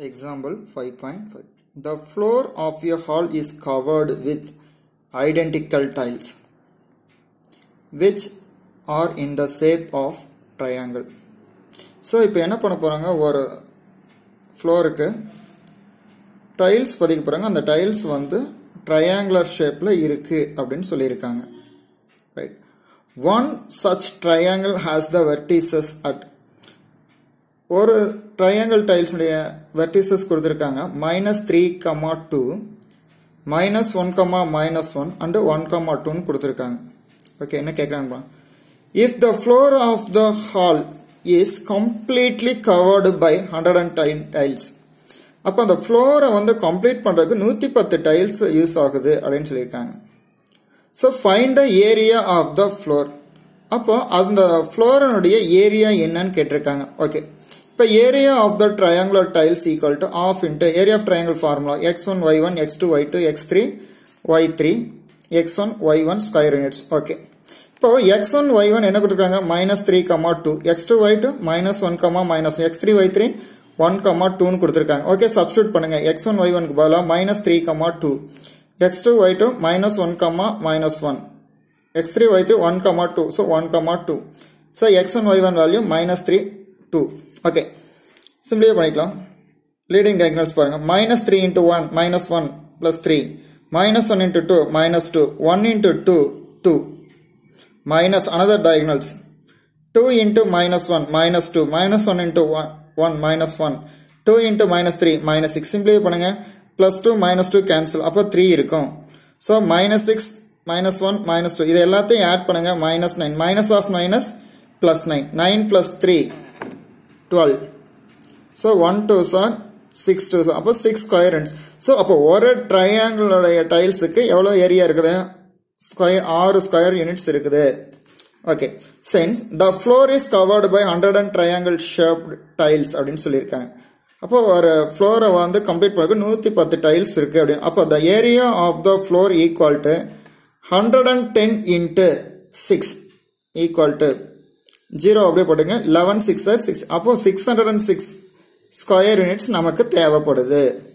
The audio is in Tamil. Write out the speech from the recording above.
Example 5.5 The floor of a hall is covered with identical tiles which are in the shape of triangle. So இப்போ என்ன பண்ண போகிறாங்க ஒரு ஃப்ளோருக்கு டைல்ஸ் பதிக்க போகிறாங்க அந்த டைல்ஸ் வந்து ட்ரையாங்குலர் ஷேப்பில் இருக்குது அப்படின்னு சொல்லியிருக்காங்க right one such triangle has the vertices at ஒரு ட்ரையாங்கிள் டைல்ஸுடைய வெர்டிசஸ் கொடுத்துருக்காங்க minus three comma two minus one comma minus one and one comma டூன்னு கொடுத்துருக்காங்க ஓகே என்ன கேட்குறாங்க if the floor of the hall is completely covered by hundred and ten tiles அப்போ அந்த ஃப்ளோரை வந்து கம்ப்ளீட் பண்ணுறதுக்கு நூற்றி பத்து டைல்ஸ் யூஸ் ஆகுது அப்படின்னு சொல்லியிருக்காங்க so find the area of the floor அப்போ அந்த ஃப்ளோரனுடைய ஏரியா என்னன்னு கேட்டிருக்காங்க ஓகே இப்போ area of the triangular tiles equal to half into area of triangle formula x one y one x two y two x three y three x one y one square units okay இப்போ எக்ஸ் ஒன் ஒய் ஒன் என்ன கொடுத்துருக்காங்க minus three comma two x two y two minus one comma minus X three y three one comma டூன்னு கொடுத்துருக்காங்க ஓகே சப்ஸ்டியூட் பண்ணுங்க எக்ஸ் ஒன் ஒய் ஒன்க்கு பதிலாக minus three comma two x two y two minus one comma minus one x three y three one comma two so one comma two so x one y one value minus three two okay சிம்பிளியே பண்ணிக்கலாம் லீடிங் டயக்னல்ஸ் பாருங்க minus three into one minus one plus three minus one into two minus two one into two two minus another diagonals 2 into minus 1 minus 2 minus 1 into 1, 1 minus 1 2 into minus 3 minus 6 simplify பண்ணுங்க plus 2 minus 2 cancel அப்போ 3 இருக்கும் so minus 6 minus 1 minus 2 இது எல்லாத்தையும் add பண்ணுங்க minus 9 minus of minus plus 9 9 plus 3 12 so 1 2 are 6 2 அப்போ 6 ஸ்கொயர் ஸோ அப்போ ஒரு ட்ரையாங்கிளுடைய டைல்ஸுக்கு எவ்வளோ ஏரியா இருக்குது ஸ்கொயர் ஆறு ஸ்கொயர் யூனிட்ஸ் இருக்குது okay since the floor is covered by hundred and triangle shape tiles அப்படின்னு சொல்லியிருக்காங்க அப்போ ஒரு ஃப்ளோரை வந்து கம்ப்ளீட் பண்ண நூற்றி பத்து டைல்ஸ் இருக்கு அப்படின்னு அப்போ the area of the floor equal to hundred and ten into six equal to zero அப்படியே போட்டுங்க லெவன் சிக்ஸ் சிக்ஸ் அப்போ six hundred and six square units நமக்கு தேவைப்படுது